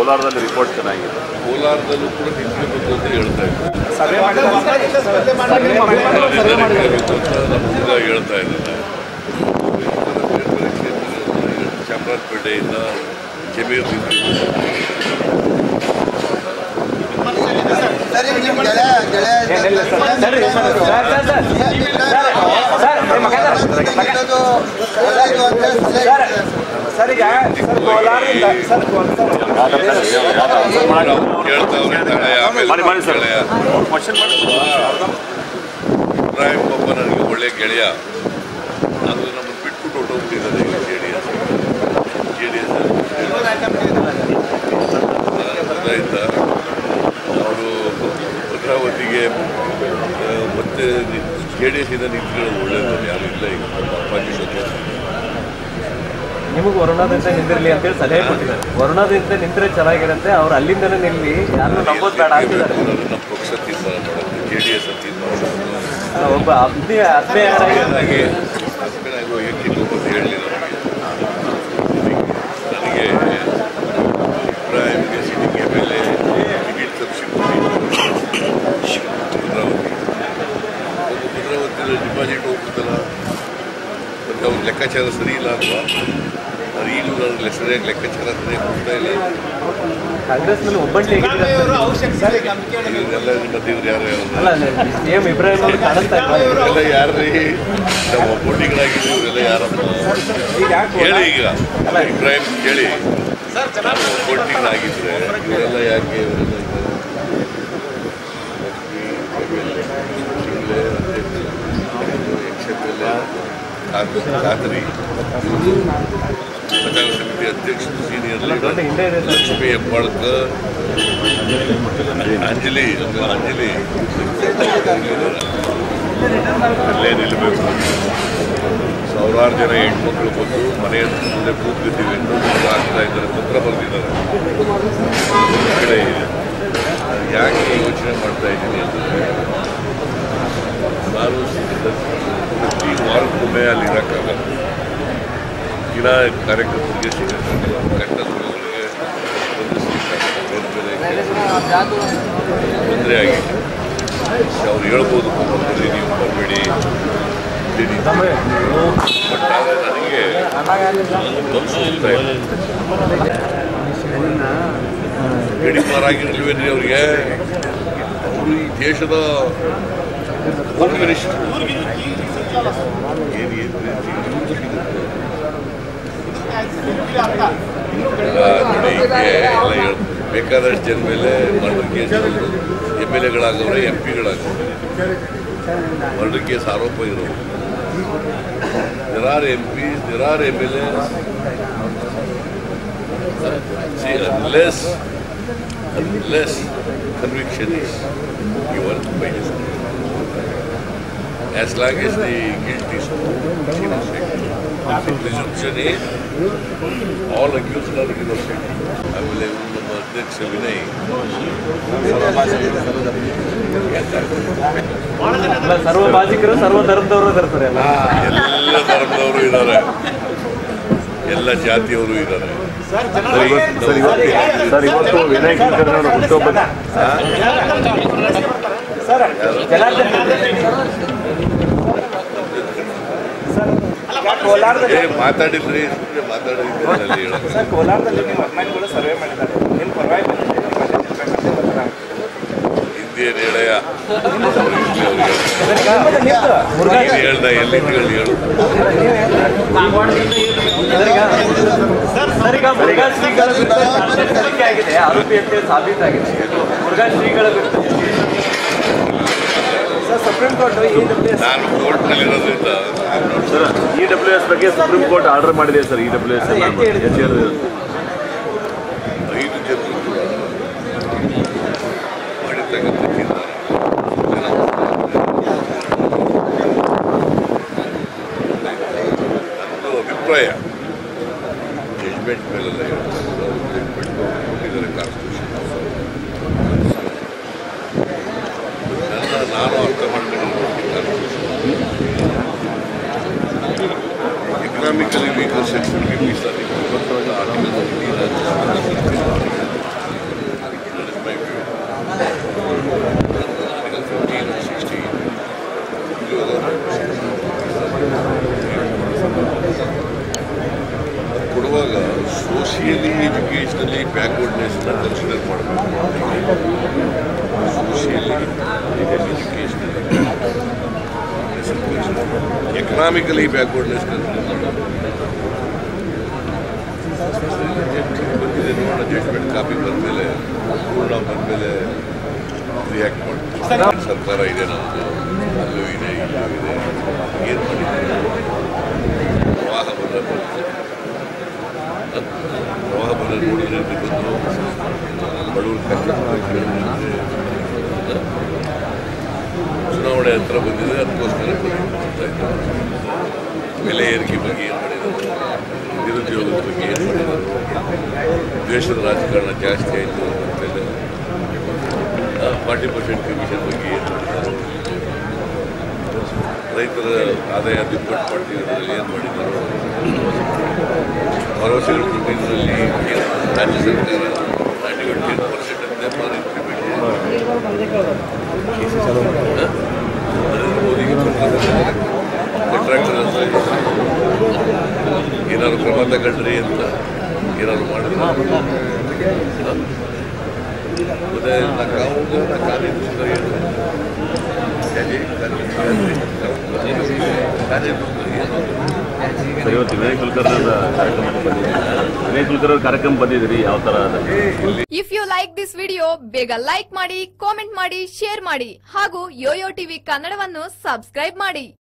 ಕೋಲಾರದಲ್ಲಿ ರಿಪೋರ್ಟ್ ಚೆನ್ನಾಗಿದೆ ಕೋಲಾರದಲ್ಲೂ ಕೂಡ ನಿಂತ್ಕೋಬೇಕು ಅಂತ ಹೇಳ್ತಾ ಇದ್ದಾರೆ ಸಭೆ ಮಾಡಿದ್ದಾರೆ ಸಭೆ ನಿಂತ್ಕೋಬೇಕು ಅಂತ ನಮ್ಮ ಹುಡುಗ ಹೇಳ್ತಾ ಇದ್ದಾರೆ ಬೇರೆ ಬೇರೆ ಕ್ಷೇತ್ರಗಳಲ್ಲಿ ಚಾಮರಾಜಪೇಟೆಯಿಂದ ಜಮೀರ್ ಸರಿ ನಿಮ್ಮ ಗೆಳೆಯ ಗೆಳೆಯ ಏನಿಲ್ಲ ಸರ್ ಸರಿ ಸರ್ ಸರ್ ಸರ್ ಸರ್ ನಿಮ್ಮ ಮಗ ನಿಲ್ಲೋದು ಒಳ್ಳೆಯದು ಅಂತ ಸಲಹೆ ಸರ್ ಸರ್ ಈಗ ಸರ್ ಕೋಲಾರದಿಂದ ಸರ್ ಕೇಳ್ತಾವ್ರೆ ಗೆಳೆಯ ಆಮೇಲೆ ಮಾಡಿ ಮಾಡಿ ಸರ್ ಗೆಳೆಯ ಕ್ವಶನ್ ಮಾಡಿ ಇಬ್ರಾಹಿಂ ಒಬ್ಬ ನನಗೆ ಒಳ್ಳೆ ಗೆಳೆಯ ಅದು ನಮ್ಮನ್ನು ಬಿಟ್ಬಿಟ್ಟು ಹೊಟ್ಟೋಗ್ಬಿಟ್ಟಿದ್ದಾರೆ ಈಗ J D S J D S ಗೊತ್ತಾಯ್ತಾ ಅವರು ಭದ್ರಾವತಿಗೆ ಆ, ಮತ್ತೆ ಜೆ ಡಿ ಎಸ್ಸಿಂದ ನಿಂತ್ಕೊಳ್ಳೋದು ಒಳ್ಳೆಯದು ಯಾರು ಇಲ್ಲ ಈಗ ನಮ್ಮ ಅಪ್ಪಾಜಿ ಜೊತೆ ನಿಮಗೆ ವರುಣದಿಂದ ನಿಂದಿರಲಿ ಅಂತೇಳಿ ಸಲಹೆ ಕೊಟ್ಟಿದ್ದಾರೆ ವರುಣದಿಂದ ನಿಂತರೆ ಚೆನ್ನಾಗಿರುತ್ತೆ ಅವ್ರು ಅಲ್ಲಿಂದನೇ ನಿಲ್ಲಿ ಯಾರು ನಂಬೋದು ಬೇಡ ಅಂತಿದ್ದಾರೆ ನಮ್ಮ ಪಕ್ಷ ತೀರ್ಮಾನ ಮಾಡೋದು ಜೆ ಡಿ ಎಸ್ ತೀರ್ಮಾನ ಮಾಡೋದು ಒಬ್ಬ ಆತ್ಮೀಯ ಆತ್ಮೀಯರಾಗಿ ನನಗೆ ಹಸ್ಬೆಂಡ್ ಹೋಗಕ್ಕೆ ಹೋಗೋದು ಹೇಳಲಿಲ್ಲ ನನಗೆ ನನಗೆ ಇಬ್ರಾಹಿಂಗೆ sitting M L A ticket ತಪ್ಪಿಸಿ ಭದ್ರಾವತಿ ಒಂದು ಭದ್ರಾವತಿಯಲ್ಲಿ ಡಿಪಾಸಿಟ್ ಹೋಗ್ಬಿಡ್ತಲ್ಲ ಮತ್ತು ಅವ್ರ ಲೆಕ್ಕಾಚಾರ ಸರಿ ಇಲ್ಲ ಅಲ್ವಾ ಅದು ಈಗಲೂ ನನಗೆ ಸರಿಯಾಗಿ ಲೆಕ್ಕಾಚಾರ ಸರಿಯಾಗಿ ಕೊಡ್ತಾ ಇಲ್ಲ ಕಾಂಗ್ರೆಸ್ನಲ್ಲಿ ಒಬ್ಬಂಟಿ ಹೇಗಿದ್ದಾರೆ ಇವರೆಲ್ಲ ನಿಮ್ಮ ದೇವ್ರು ಯಾರು ಯಾರು ಅಲ್ಲ ಸಿ ಎಂ ಇಬ್ರಾಹಿಂ ಅವರು ಕಾಣಿಸ್ತಾ ಇಲ್ಲ ಇವರೆಲ್ಲ ಯಾರ್ರೀ ನಮ್ಮ ಬೋಟಿಗಳಾಗಿದ್ದು ಇವರೆಲ್ಲ ಯಾರಪ್ಪ ಈಗ ಯಾಕೆ ಕೇಳಿ ಈಗ ಇಬ್ರಾಹಿಂ ಕೇಳಿ ಬೋಟಿಗಳಾಗಿದ್ರೆ ಇವರೆಲ್ಲ ಯಾಕೆ ಇವರೆಲ್ಲ ಇದ್ದಾರೆ? ಶಿಂಗ್ಲೆ, ಯಕ್ಷತೆಲೆ, ಕಾತ್- ಕಾತರಿ ಪ್ರಚಾರ ಸಮಿತಿ ಅಧ್ಯಕ್ಷರು ಸೀನಿಯರ್ ದೊಡ್ಡ ಲೀಡರ್ ಹಿಂದೆ ಇದೆ ಸರ್ ಲಕ್ಷ್ಮಿ ಹೆಬ್ಬಾಳ್ಕರ್ ಅಂಜಲಿ ಅಂಜಲಿ ಅಲ್ಲೇ ನಿಲ್ಲಬೇಕು ಸಾವಿರಾರು ಜನ ಹೆಣ್ಮಕ್ಳು ಬಂದು ಮನೆಯ ಮುಂದೆ ಕೂತಿದ್ದೀವಿ ಅಂತ ಪತ್ರ ಹಾಕ್ತಾ ಇದ್ದಾರೆ ಪತ್ರ ಬರೆದಿದ್ದಾರೆ ಒಂದು ಕಡೆ ಯಾಕೆ ಯೋಚನೆ ಮಾಡ್ತಾ ಇದ್ದೀನಿ ಅಂತಂದರೆ ನಾನು ಪ್ರತಿ ವಾರಕ್ಕೊಮ್ಮೆ ಅಲ್ಲಿ ಇರೋಕ್ಕಾಗಲ್ಲ ದಿನ ಕಾರ್ಯಕರ್ತರಿಗೆ ಸಿಗಕ್ಕಾಗಲ್ಲ ಕಂಟಸ್ಗಳಿಗೆ ಬಂಧಿಸ್ಲಿಕ್ಕಾಗಲ್ಲ ಬೇರೆ ಬೇರೆ ತೊಂದರೆ ಆಗಿದೆ ಅವ್ರು ಹೇಳ್ಬೋದು ಬರ್ರಿ ನೀವು ಬರಬೇಡಿ ಬಟ್ ಆದರೆ ನನಗೆ ಮನಸ್ಸು ಹೋಗ್ತಾ ಇಲ್ಲ ಗಡಿಪಾರಾಗಿರ್ಲಿಲ್ವೇನ್ರಿ ಅವ್ರಿಗೆ ಅವರು ಈ ದೇಶದ ಹೋಮ್ ಮಿನಿಸ್ಟರ್ ಏನು ಏನು ಎಲ್ಲ ನೋಡಿ ಹೀಗೆ ಎಲ್ಲ ಹೇಳ್ತಾರೆ ಬೇಕಾದಷ್ಟು ಜನ ಮೇಲೆ ಮರ್ಡರ್ ಕೇಸ್ ಎಮ್ ಎಲ್ ಎಗಳಾಗವ್ರೆ ಎಂ ಪಿಗಳಾಗವ್ರೆ ಮರ್ಡರ್ ಕೇಸ್ ಆರೋಪ ಇರೋರು there are M P there are M L unless unless conviction is given by the state. As long as the guilt is innocent, the presumption is all accused are innocent. ಆಮೇಲೆ ಇವ್ರು ನಮ್ಮ ಅಧ್ಯಕ್ಷ ವಿನಯ್ ಅಲ್ಲ ಸರ್ವ ಭಾಷಿಕರು ಸರ್ವ ಧರ್ಮದವರು ಇರ್ತಾರೆ ಅಲ್ಲ ಎಲ್ಲ ಧರ್ಮದವರು ಇದ್ದಾರೆ ಎಲ್ಲ ಜಾತಿಯವರು ಇದ್ದಾರೆ ಸರ್ ಇವತ್ತು ಸರ್ ಇವತ್ತು ಸರ್ ಇವತ್ತು ವಿನಯ್ ಕುಲಕರ್ಣಿ ಅವರ ಹುಟ್ಟುಹಬ್ಬದ ಸರ್ ಜನಾರ್ದನ್ ಸರ್ ಈಗ ಕೋಲಾರದಲ್ಲಿ ಏ ಮಾತಾಡಿದ್ರಿ ಸುಮ್ಮನೆ ಮಾತಾಡಿದ್ರಿ ಅಲ್ಲಿ ಹೇಳೋದು ಸರ್ ಕೋಲಾರದಲ್ಲಿ ನಿಮ್ಮ ಅಭಿಮಾನಿಗಳು ಸರ್ವೆ ಮಾಡಿದ್ದಾರೆ ನಿಮ್ಮ ಪರವಾಗಿ ಬಂದಿದೆ ನಿಮ್ಮ ಮನೆ ನಿಲ್ಬೇಕಂತ ಬರ್ತಾರೆ. ಹಿಂದಿಯನ್ ಹೇಳಯ್ಯ ಸರ್, ಈಗ ನಿಮ್ಮದು ನಿಂತು ಮುರುಘಾ ನೀನು ಹೇಳ್ದ ಎಲ್ಲಿಂದ ಹೇಳಿ ಹೇಳು ಸರ್, ಈಗ ಸರ್, ಈಗ ಮುರುಘಾ ಶ್ರೀಗಳ ವಿರುದ್ಧ ಚಾರ್ಜ್ ತನಿಖೆ ಆಗಿದೆ ಆರೋಪಿ ಅಂತ ಸಾಬೀತಾಗಿದೆ ಮುರುಘಾ ಶ್ರೀಗಳ ವಿರುದ್ಧ sir supreme court E W S ನಾನು ಕೋರ್ಟ್ನಲ್ಲಿರೋದ್ರಿಂದ ನಾನು ಸರ್ ಇ ಡಬ್ಲ್ಯೂ ಎಸ್ ಬಗ್ಗೆ ಸುಪ್ರೀಂ ಕೋರ್ಟ್ ಆರ್ಡರ್ ಮಾಡಿದೆ ಸರ್ ಇ ಡಬ್ಲ್ಯೂ ಎಸ್ ಅದು ಎತ್ತಿ ಹಿಡಿದು. ಐದು ಜನರು ಕೂಡ ಮಾಡಿರ್ತಕ್ಕಂಥ ತೀರ್ಮಾನ ನಂದು ಅಭಿಪ್ರಾಯ ಜಜ್ಮೆಂಟ್ ಮೇಲೆಲ್ಲ ಜಜ್ಮೆಂಟ್ ಕೊಟ್ಟಿದ್ದಾರೆ ಕಾನ್ಸ್ಟಿಟ್ಯೂಷನ್ ನನ್ನ ನಾನು ಅರ್ಥ ಮಾಡ್ಕೊಂಡಿದ್ದೀನಿ ಎಕನಾಮಿಕಲಿ ವೀಕರ್ ಸೆಕ್ಷನ್ಗೆ ಮೀಸಲಾತಿ ಕೊಡುವಂಥ ಆರ್ಟಿಕಲ್ ಕೊಡುವಾಗ ಸೋಷಿಯಲಿ ಎಜುಕೇಷನಲಿ ಬ್ಯಾಕ್ವರ್ಡ್ನೆಸ್ನ ಕನ್ಸಿಡರ್ ಮಾಡಬೇಕು socially educationally economically backwardness consider ಮಾಡಬೇಕು ಬಂದಿದೆ ನೋಡೋಣ ಜಡ್ಜ್ಮೆಂಟ್ ಕಾಪಿ ಬಂದಮೇಲೆ ಪೂರ್ಣ ಬಂದಮೇಲೆ ರಿಯಾಕ್ಟ್ ಮಾಡ್ತೀವಿ ಸರ್ಕಾರ ಇದೆ ನಮ್ಮದು ಅಲ್ಲೂ ಇದೆ ಇಲ್ಲೂ ಇದೆ ಏನು ಮಾಡಿದ್ದಾರೆ ಪ್ರವಾಹ ಬಂದ ಪ್ರವಾಹ ಬಂದ ನೋಡಿದ್ರೆ ಇಲ್ಲಿ ಬಂದು ಬಡವರು ಕಷ್ಟ ಚುನಾವಣೆ ಹತ್ರ ಬಂದಿದೆ ಅದಕ್ಕೋಸ್ಕರ ಬರ್ತಾ ಇದ್ದಾರೆ. ಬೆಲೆ ಏರಿಕೆ ಬಗ್ಗೆ ಏನು ಮಾಡಿದ್ದಾರೆ ನಿರುದ್ಯೋಗದ ಬಗ್ಗೆ ಏನು ಮಾಡಿದ್ದಾರೆ ದ್ವೇಷದ ರಾಜಕಾರಣ ಜಾಸ್ತಿ ಆಯಿತು ಅಂತೇಳಿ ಫಾರ್ಟಿ ಪರ್ಸೆಂಟ್ ಕಮಿಷನ್ ಬಗ್ಗೆ ಏನು ಮಾಡಿದ್ದಾರೆ ರೈತರ ಆದಾಯ ದುಪ್ಪಟ್ಟು ಮಾಡ್ತೀವಿ ಅದರಲ್ಲಿ ಏನು ಮಾಡಿದ್ದಾರೆ ಭರವಸೆಗಳು ಕೊಟ್ಟಿದ್ದರಲ್ಲಿ ಏನು ರಾಜ್ಯ ಸರ್ಕಾರ ನಾಟಿ ಟೆನ್ ಪರ್ಸೆಂಟ್ ಅಂತ ಫಾರ್ ನರೇಂದ್ರ ಮೋದಿಗೆ ಕಾಂಟ್ರಾಕ್ಟರ್ ಏನಾದ್ರು ಕ್ರಮ ತಗೊಂಡ್ರಿ ಅಂತ ಏನಾದ್ರು ಮಾಡಿದ್ರು ಮತ್ತೆ ನಾ ಕಾವು ನಾ ಕಾಲೇಜು ಅಂತ ಏನು ಜಾಜಿ ಕಾಲೇಜು ಏನು ಸರ್ ಇವತ್ತು ವಿನಯ್ ಕುಲಕರ್ಣದ ಕಾರ್ಯಕ್ರಮಕ್ಕೆ ಬಂದಿದ್ದೀರಿ ವಿನಯ್ ಕುಲಕರ್ಣ ಕಾರ್ಯಕ್ರಮ ಬಂದಿದ್ದೀರಿ ಯಾವ ಥರ ಅದ if you like this video ಬೇಗ ಲೈಕ್ ಮಾಡಿ ಕಾಮೆಂಟ್ ಮಾಡಿ ಶೇರ್ ಮಾಡಿ ಹಾಗೂ ಯೋಯೋ ಟಿವಿ ಕನ್ನಡವನ್ನು ಸಬ್ಸ್ಕ್ರೈಬ್ ಮಾಡಿ